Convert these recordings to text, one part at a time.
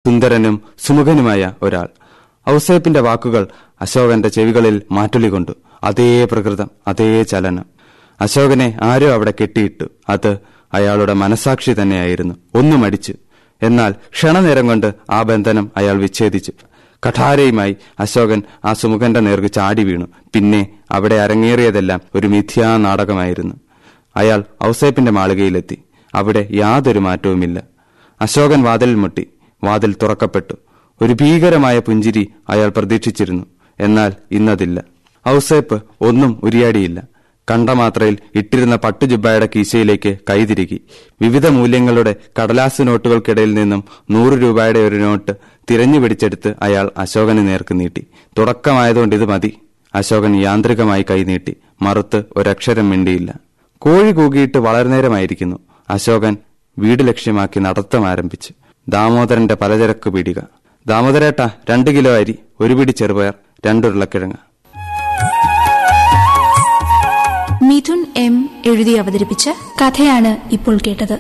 സുന്ദരനും സുമുഖനുമായ ഒരാൾ ഔസേപ്പിന്റെ വാക്കുകൾ അശോകന്റെ ചെവികളിൽ മാറ്റൊലി കൊണ്ടു അതേ പ്രകൃതം അതേ ചലനം അശോകനെ ആരോ അവിടെ കെട്ടിയിട്ടു അത് അയാളുടെ മനസാക്ഷി തന്നെയായിരുന്നു ഒന്നും അടിച്ചു എന്നാൽ ക്ഷണനേരം കൊണ്ട് ആ ബന്ധനം അയാൾ വിച്ഛേദിച്ചു കഠാരയുമായി അശോകൻ ആ സുമുഖന്റെ നേർക്ക് ചാടി വീണു പിന്നെ അവിടെ അരങ്ങേറിയതെല്ലാം ഒരു മിഥ്യാ നാടകമായിരുന്നു അയാൾ ഔസേപ്പിന്റെ മാളികയിലെത്തി അവിടെ യാതൊരു മാറ്റവുമില്ല അശോകൻ വാതിലിൽ മുട്ടി വാതിൽ തുറക്കപ്പെട്ടു ഒരു ഭീകരമായ പുഞ്ചിരി അയാൾ പ്രതീക്ഷിച്ചിരുന്നു എന്നാൽ ഇന്നതില്ല ഔസേപ്പ് ഒന്നും ഉരിയാടിയില്ല കണ്ട മാത്രയിൽ ഇട്ടിരുന്ന പട്ടുജുബായുടെ കീശയിലേക്ക് കൈതിരുകി വിവിധ മൂല്യങ്ങളുടെ കടലാസ് നോട്ടുകൾക്കിടയിൽ നിന്നും നൂറ് രൂപയുടെ ഒരു നോട്ട് തിരഞ്ഞു പിടിച്ചെടുത്ത് അയാൾ അശോകന് നേർക്ക് നീട്ടി തുടക്കമായതുകൊണ്ട് ഇത് മതി അശോകൻ യാന്ത്രികമായി കൈനീട്ടി മറുത്ത് ഒരക്ഷരം മിണ്ടിയില്ല കോഴി കൂകിയിട്ട് വളരെ നേരമായിരിക്കുന്നു അശോകൻ വീട് ലക്ഷ്യമാക്കി നടത്തം ആരംഭിച്ചു ദാമോദരന്റെ പലചരക്ക് പീടിക ദാമോദരേട്ട രണ്ട് കിലോ അരി ഒരു പിടി ചെറുപയർ രണ്ടുരുളക്കിഴങ്ങ് മിഥുൻ എം എഴുതി അവതരിപ്പിച്ച കഥയാണ് ഇപ്പോൾ കേട്ടത്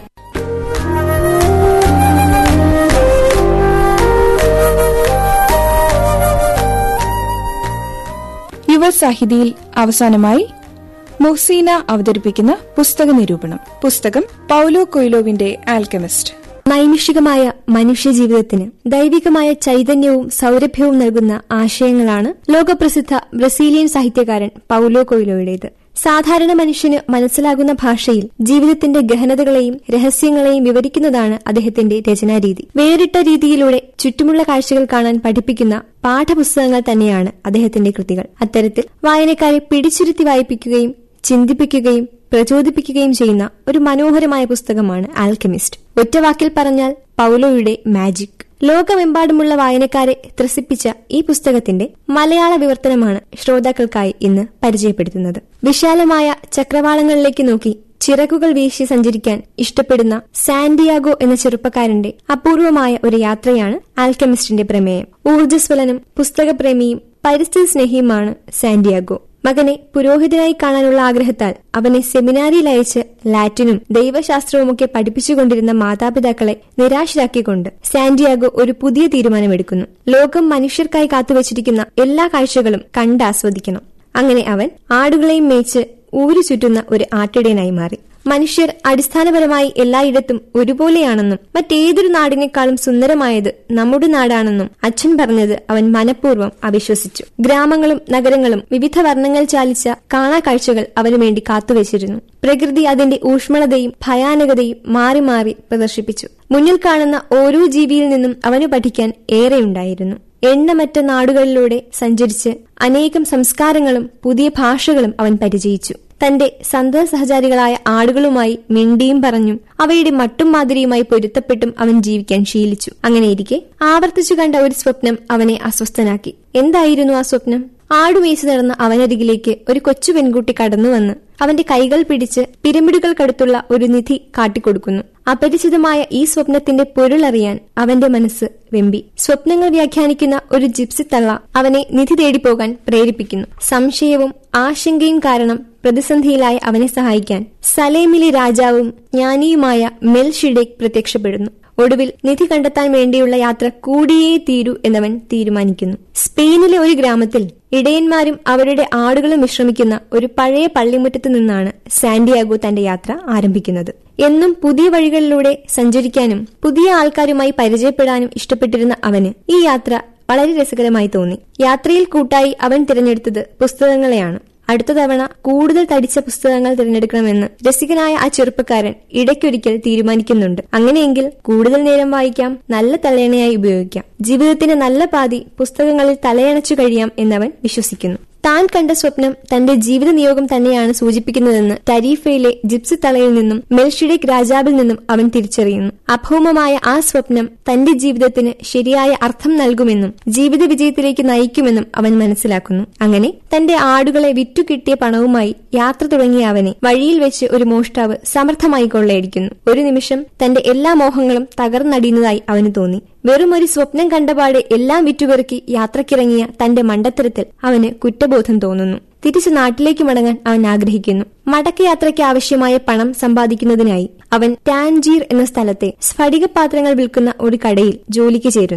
യുവസാഹിതിയിൽ അവസാനമായി മുഹ്സീന അവതരിപ്പിക്കുന്ന പുസ്തക നിരൂപണം പുസ്തകം പൗലോ കൊയ്ലോവിന്റെ ആൽക്കമിസ്റ്റ് നൈമിഷികമായ മനുഷ്യജീവിതത്തിന് ദൈവികമായ ചൈതന്യവും സൗരഭ്യവും നൽകുന്ന ആശയങ്ങളാണ് ലോകപ്രസിദ്ധ ബ്രസീലിയൻ സാഹിത്യകാരൻ പൌലോ കൊയ്ലോയുടേത് സാധാരണ മനുഷ്യന് മനസ്സിലാകുന്ന ഭാഷയിൽ ജീവിതത്തിന്റെ ഗഹനതകളെയും രഹസ്യങ്ങളെയും വിവരിക്കുന്നതാണ് അദ്ദേഹത്തിന്റെ രചനാരീതി വേറിട്ട രീതിയിലൂടെ ചുറ്റുമുള്ള കാഴ്ചകൾ കാണാൻ പഠിപ്പിക്കുന്ന പാഠപുസ്തകങ്ങൾ തന്നെയാണ് അദ്ദേഹത്തിന്റെ കൃതികൾ അത്തരത്തിൽ വായനക്കാരെ പിടിച്ചുരുത്തി വായിപ്പിക്കുകയും ചിന്തിപ്പിക്കുകയും പ്രചോദിപ്പിക്കുകയും ചെയ്യുന്ന ഒരു മനോഹരമായ പുസ്തകമാണ് ആൽക്കമിസ്റ്റ് ഒറ്റവാക്കിൽ പറഞ്ഞാൽ പൗലോയുടെ മാജിക് ലോകമെമ്പാടുമുള്ള വായനക്കാരെ ത്രസിപ്പിച്ച ഈ പുസ്തകത്തിന്റെ മലയാള വിവർത്തനമാണ് ശ്രോതാക്കൾക്കായി ഇന്ന് പരിചയപ്പെടുത്തുന്നത് വിശാലമായ ചക്രവാളങ്ങളിലേക്ക് നോക്കി ചിറകുകൾ വീശി സഞ്ചരിക്കാൻ ഇഷ്ടപ്പെടുന്ന സാന്റിയാഗോ എന്ന ചെറുപ്പക്കാരന്റെ അപൂർവമായ ഒരു യാത്രയാണ് ആൽക്കമിസ്റ്റിന്റെ പ്രമേയം ഊർജ്ജസ്വലനും പുസ്തകപ്രേമിയും പരിസ്ഥിതി സ്നേഹിയുമാണ് സാന്റിയാഗോ മകനെ പുരോഹിതനായി കാണാനുള്ള ആഗ്രഹത്താൽ അവനെ സെമിനാരിയിൽ അയച്ച് ലാറ്റിനും ദൈവശാസ്ത്രവുമൊക്കെ പഠിപ്പിച്ചുകൊണ്ടിരുന്ന മാതാപിതാക്കളെ നിരാശരാക്കിക്കൊണ്ട് സാന്റിയാഗോ ഒരു പുതിയ തീരുമാനമെടുക്കുന്നു ലോകം മനുഷ്യർക്കായി കാത്തുവച്ചിരിക്കുന്ന എല്ലാ കാഴ്ചകളും കണ്ടാസ്വദിക്കണം അങ്ങനെ അവൻ ആടുകളെയും മേച്ച് ഊരു ചുറ്റുന്ന ഒരു ആട്ടിടയനായി മാറി മനുഷ്യർ അടിസ്ഥാനപരമായി എല്ലായിടത്തും ഒരുപോലെയാണെന്നും മറ്റേതൊരു നാടിനേക്കാളും സുന്ദരമായത് നമ്മുടെ നാടാണെന്നും അച്ഛൻ പറഞ്ഞത് അവൻ മനഃപൂർവ്വം അവിശ്വസിച്ചു ഗ്രാമങ്ങളും നഗരങ്ങളും വിവിധ വർണ്ണങ്ങൾ ചാലിച്ച കാണാക്കാഴ്ചകൾ അവനു വേണ്ടി കാത്തുവച്ചിരുന്നു പ്രകൃതി അതിന്റെ ഊഷ്മളതയും ഭയാനകതയും മാറി മാറി പ്രദർശിപ്പിച്ചു മുന്നിൽ കാണുന്ന ഓരോ ജീവിയിൽ നിന്നും അവന് പഠിക്കാൻ ഏറെയുണ്ടായിരുന്നു എണ്ണമറ്റ നാടുകളിലൂടെ സഞ്ചരിച്ച് അനേകം സംസ്കാരങ്ങളും പുതിയ ഭാഷകളും അവൻ പരിചയിച്ചു തന്റെ സന്തത സഹചാരികളായ ആടുകളുമായി മിണ്ടിയും പറഞ്ഞും അവയുടെ മട്ടും മാതിരിയുമായി പൊരുത്തപ്പെട്ടും അവൻ ജീവിക്കാൻ ശീലിച്ചു അങ്ങനെയിരിക്കെ ആവർത്തിച്ചു കണ്ട ഒരു സ്വപ്നം അവനെ അസ്വസ്ഥനാക്കി എന്തായിരുന്നു ആ സ്വപ്നം ആടുമേച്ചു നടന്ന അവനരികിലേക്ക് ഒരു കൊച്ചു പെൺകുട്ടി കടന്നുവന്ന് അവന്റെ കൈകൾ പിടിച്ച് പിരമിഡുകൾക്കടുത്തുള്ള ഒരു നിധി കാട്ടിക്കൊടുക്കുന്നു അപരിചിതമായ ഈ സ്വപ്നത്തിന്റെ പൊരുളറിയാൻ അവന്റെ മനസ്സ് വെമ്പി സ്വപ്നങ്ങൾ വ്യാഖ്യാനിക്കുന്ന ഒരു ജിപ്സി തള്ള അവനെ നിധി തേടിപ്പോകാൻ പ്രേരിപ്പിക്കുന്നു സംശയവും ആശങ്കയും കാരണം പ്രതിസന്ധിയിലായ അവനെ സഹായിക്കാൻ സലേമിലെ രാജാവും ജ്ഞാനിയുമായ മെൽഷിഡേക്ക് പ്രത്യക്ഷപ്പെടുന്നു ഒടുവിൽ നിധി കണ്ടെത്താൻ വേണ്ടിയുള്ള യാത്ര കൂടിയേ തീരൂ എന്നവൻ തീരുമാനിക്കുന്നു സ്പെയിനിലെ ഒരു ഗ്രാമത്തിൽ ഇടയന്മാരും അവരുടെ ആടുകളും വിശ്രമിക്കുന്ന ഒരു പഴയ പള്ളിമുറ്റത്ത് നിന്നാണ് സാന്റിയാഗോ തന്റെ യാത്ര ആരംഭിക്കുന്നത് എന്നും പുതിയ വഴികളിലൂടെ സഞ്ചരിക്കാനും പുതിയ ആൾക്കാരുമായി പരിചയപ്പെടാനും ഇഷ്ടപ്പെട്ടിരുന്ന അവന് ഈ യാത്ര വളരെ രസകരമായി തോന്നി യാത്രയിൽ കൂട്ടായി അവൻ തിരഞ്ഞെടുത്തത് പുസ്തകങ്ങളെയാണ് അടുത്ത തവണ കൂടുതൽ തടിച്ച പുസ്തകങ്ങൾ തിരഞ്ഞെടുക്കണമെന്ന് രസികനായ ആ ചെറുപ്പക്കാരൻ ഇടയ്ക്കൊരിക്കൽ തീരുമാനിക്കുന്നുണ്ട് അങ്ങനെയെങ്കിൽ കൂടുതൽ നേരം വായിക്കാം നല്ല തലയണയായി ഉപയോഗിക്കാം ജീവിതത്തിന്റെ നല്ല പാതി പുസ്തകങ്ങളിൽ തലയണച്ചു കഴിയാം എന്നവൻ വിശ്വസിക്കുന്നു താൻ കണ്ട സ്വപ്നം തന്റെ ജീവിത നിയോഗം തന്നെയാണ് സൂചിപ്പിക്കുന്നതെന്ന് ടരീഫയിലെ ജിപ്സി തളയിൽ നിന്നും മെൽഷിഡേക്ക് രാജാവിൽ നിന്നും അവൻ തിരിച്ചറിയുന്നു അഭൗമമായ ആ സ്വപ്നം തന്റെ ജീവിതത്തിന് ശരിയായ അർത്ഥം നൽകുമെന്നും ജീവിത വിജയത്തിലേക്ക് നയിക്കുമെന്നും അവൻ മനസ്സിലാക്കുന്നു അങ്ങനെ തന്റെ ആടുകളെ വിറ്റുകിട്ടിയ പണവുമായി യാത്ര തുടങ്ങിയ അവനെ വഴിയിൽ വെച്ച് ഒരു മോഷ്ടാവ് സമർത്ഥമായി കൊള്ളയടിക്കുന്നു ഒരു നിമിഷം തന്റെ എല്ലാ മോഹങ്ങളും തകർന്നടിയുന്നതായി അവന് തോന്നി വെറും ഒരു സ്വപ്നം കണ്ടപാടെ എല്ലാം വിറ്റുപെറുക്കി യാത്രക്കിറങ്ങിയ തന്റെ മണ്ടത്തരത്തിൽ അവന് കുറ്റബോധം തോന്നുന്നു തിരിച്ചു നാട്ടിലേക്ക് മടങ്ങാൻ അവൻ ആഗ്രഹിക്കുന്നു മടക്കയാത്രയ്ക്ക് ആവശ്യമായ പണം സമ്പാദിക്കുന്നതിനായി അവൻ ടാൻജീർ എന്ന സ്ഥലത്തെ സ്ഫടിക പാത്രങ്ങൾ വിൽക്കുന്ന ഒരു കടയിൽ ജോലിക്ക് ചേരുന്നു